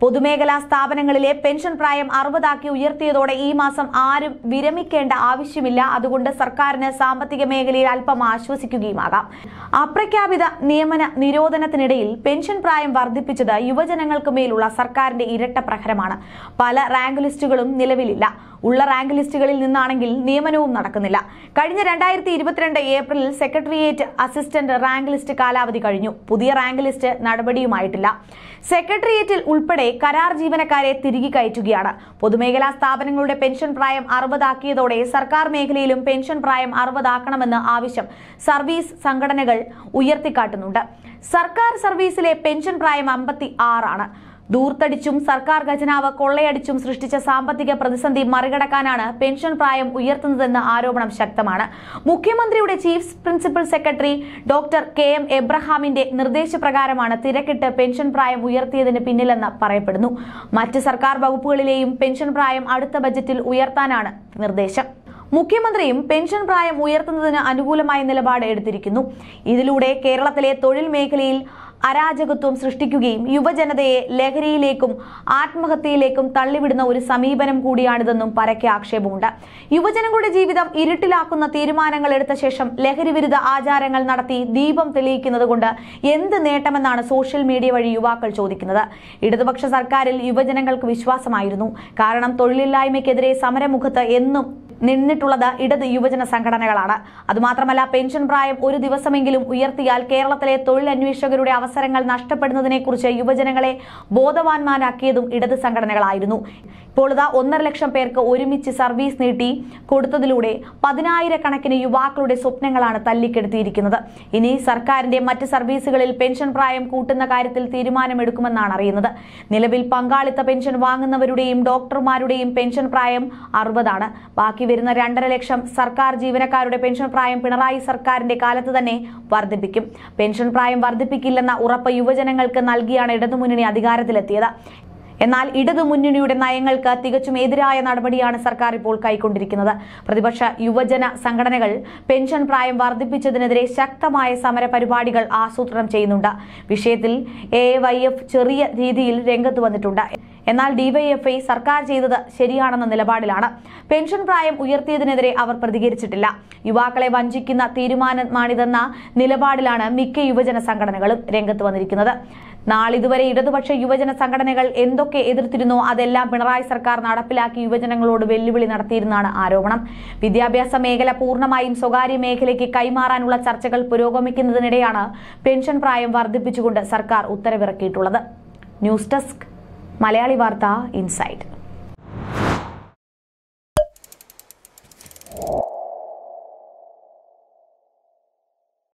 പൊതുമേഖലാ സ്ഥാപനങ്ങളിലെ പെൻഷൻ പ്രായം അറുപതാക്കി ഉയർത്തിയതോടെ ഈ മാസം ആരും വിരമിക്കേണ്ട ആവശ്യമില്ല അതുകൊണ്ട് സർക്കാരിന് സാമ്പത്തിക മേഖലയിൽ അല്പം ആശ്വസിക്കുകയുമാകാം അപ്രഖ്യാപിത നിയമന നിരോധനത്തിനിടയിൽ പെൻഷൻ പ്രായം വർദ്ധിപ്പിച്ചത് യുവജനങ്ങൾക്ക് മേലുള്ള സർക്കാരിന്റെ ഇരട്ട പ്രഹരമാണ് പല റാങ്ക് ലിസ്റ്റുകളും നിലവിലില്ല ഉള്ള റാങ്ക് ലിസ്റ്റുകളിൽ നിന്നാണെങ്കിൽ നിയമനവും നടക്കുന്നില്ല കഴിഞ്ഞ രണ്ടായിരത്തി ഇരുപത്തിരണ്ട് ഏപ്രിലിൽ സെക്രട്ടേറിയറ്റ് അസിസ്റ്റന്റ് റാങ്ക് ലിസ്റ്റ് കാലാവധി കഴിഞ്ഞു പുതിയ റാങ്ക് ലിസ്റ്റ് നടപടിയുമായിട്ടില്ല സെക്രട്ടേറിയറ്റിൽ ഉൾപ്പെടെ കരാർ ജീവനക്കാരെ തിരികെ കയറ്റുകയാണ് പൊതുമേഖലാ സ്ഥാപനങ്ങളുടെ പെൻഷൻ പ്രായം അറുപതാക്കിയതോടെ സർക്കാർ മേഖലയിലും പെൻഷൻ പ്രായം അറുപതാക്കണമെന്ന് ആവശ്യം സർവീസ് സംഘടനകൾ ഉയർത്തിക്കാട്ടുന്നുണ്ട് സർക്കാർ സർവീസിലെ പെൻഷൻ പ്രായം അമ്പത്തി ആറാണ് ദൂർത്തടിച്ചും സർക്കാർ ഖജനാവ് കൊള്ളയടിച്ചും സൃഷ്ടിച്ച സാമ്പത്തിക പ്രതിസന്ധി മറികടക്കാനാണ് പെൻഷൻ പ്രായം ഉയർത്തുന്നതെന്ന ആരോപണം ശക്തമാണ് മുഖ്യമന്ത്രിയുടെ chief principal secretary doctor K M എബ്രഹാമിന്റെ നിർദ്ദേശപ്രകാരമാണ് തിരക്കിട്ട് പെൻഷൻ പ്രായം ഉയർത്തിയതിന് പിന്നിലെന്ന് പറയപ്പെടുന്നു മറ്റ് സർക്കാർ വകുപ്പുകളിലെയും പെൻഷൻ പ്രായം അടുത്ത ബജറ്റിൽ ഉയർത്താനാണ് നിർദ്ദേശം മുഖ്യമന്ത്രിയും പെൻഷൻ പ്രായം ഉയർത്തുന്നതിന് അനുകൂലമായ നിലപാട് എടുത്തിരിക്കുന്നു ഇതിലൂടെ കേരളത്തിലെ തൊഴിൽ മേഖലയിൽ അരാജകത്വം സൃഷ്ടിക്കുകയും യുവജനതയെ ലഹരിയിലേക്കും ആത്മഹത്യയിലേക്കും തള്ളിവിടുന്ന ഒരു സമീപനം കൂടിയാണിതെന്നും പരക്കെ ആക്ഷേപമുണ്ട് യുവജനങ്ങളുടെ ജീവിതം ഇരുട്ടിലാക്കുന്ന തീരുമാനങ്ങൾ എടുത്ത ശേഷം ലഹരി വിരുദ്ധ ആചാരങ്ങൾ നടത്തി ദീപം തെളിയിക്കുന്നത് കൊണ്ട് എന്ത് നേട്ടമെന്നാണ് സോഷ്യൽ മീഡിയ വഴി യുവാക്കൾ ചോദിക്കുന്നത് ഇടതുപക്ഷ സർക്കാരിൽ യുവജനങ്ങൾക്ക് വിശ്വാസമായിരുന്നു കാരണം തൊഴിലില്ലായ്മയ്ക്കെതിരെ സമരമുഖത്ത് എന്നും നിന്നിട്ടുള്ളത് ഇടത് യുവജന സംഘടനകളാണ് അതുമാത്രമല്ല പെൻഷൻ പ്രായം ഒരു ദിവസമെങ്കിലും ഉയർത്തിയാൽ കേരളത്തിലെ തൊഴിൽ അന്വേഷകരുടെ അവസരങ്ങൾ നഷ്ടപ്പെടുന്നതിനെക്കുറിച്ച് യുവജനങ്ങളെ ബോധവാന്മാരാക്കിയതും ഇടത് സംഘടനകളായിരുന്നു ഇപ്പോൾ ഇതാ ഒന്നര ലക്ഷം പേർക്ക് ഒരുമിച്ച് സർവീസ് നീട്ടി കൊടുത്തതിലൂടെ പതിനായിരക്കണക്കിന് യുവാക്കളുടെ സ്വപ്നങ്ങളാണ് തല്ലിക്കെടുത്തിയിരിക്കുന്നത് ഇനി സർക്കാരിന്റെ മറ്റ് സർവീസുകളിൽ പെൻഷൻ പ്രായം കൂട്ടുന്ന കാര്യത്തിൽ തീരുമാനമെടുക്കുമെന്നാണ് അറിയുന്നത് നിലവിൽ പങ്കാളിത്ത പെൻഷൻ വാങ്ങുന്നവരുടെയും ഡോക്ടർമാരുടെയും പെൻഷൻ പ്രായം അറുപതാണ് ബാക്കി വരുന്ന രണ്ടര ലക്ഷം സർക്കാർ ജീവനക്കാരുടെ പെൻഷൻ പ്രായം പിണറായി സർക്കാരിന്റെ കാലത്ത് തന്നെ വർദ്ധിപ്പിക്കും പെൻഷൻ പ്രായം വർദ്ധിപ്പിക്കില്ലെന്ന ഉറപ്പ് യുവജനങ്ങൾക്ക് നൽകിയാണ് ഇടതുമുന്നണി അധികാരത്തിലെത്തിയത് എന്നാൽ ഇടതു മുന്നണിയുടെ നയങ്ങൾക്ക് തികച്ചും എതിരായ നടപടിയാണ് സർക്കാർ ഇപ്പോൾ കൈക്കൊണ്ടിരിക്കുന്നത് പ്രതിപക്ഷ യുവജന സംഘടനകൾ പെൻഷൻ പ്രായം വർദ്ധിപ്പിച്ചതിനെതിരെ ശക്തമായ സമര പരിപാടികൾ ആസൂത്രണം ചെയ്യുന്നുണ്ട് വിഷയത്തിൽ എ വൈ എഫ് ചെറിയ രീതിയിൽ രംഗത്ത് വന്നിട്ടുണ്ട് എന്നാൽ ഡിവൈഎഫ്ഐ സർക്കാർ ചെയ്തത് ശരിയാണെന്ന നിലപാടിലാണ് പെൻഷൻ പ്രായം ഉയർത്തിയതിനെതിരെ അവർ പ്രതികരിച്ചിട്ടില്ല യുവാക്കളെ വഞ്ചിക്കുന്ന തീരുമാനമാണിതെന്ന നിലപാടിലാണ് മിക്ക യുവജന സംഘടനകളും രംഗത്ത് വന്നിരിക്കുന്നത് നാളിതുവരെ ഇടതുപക്ഷ യുവജന സംഘടനകൾ എന്തൊക്കെ എതിർത്തിരുന്നോ അതെല്ലാം പിണറായി സർക്കാർ നടപ്പിലാക്കി യുവജനങ്ങളോട് വെല്ലുവിളി നടത്തിയിരുന്നാണ് ആരോപണം വിദ്യാഭ്യാസ മേഖല പൂർണ്ണമായും സ്വകാര്യ മേഖലയ്ക്ക് കൈമാറാനുള്ള ചർച്ചകൾ പുരോഗമിക്കുന്നതിനിടെയാണ് പെൻഷൻ പ്രായം വർദ്ധിപ്പിച്ചുകൊണ്ട് സർക്കാർ ഉത്തരവിറക്കിയിട്ടുള്ളത് ന്യൂസ് ഡെസ്ക് മലയാളി വാർത്ത ഇൻസൈറ്റ്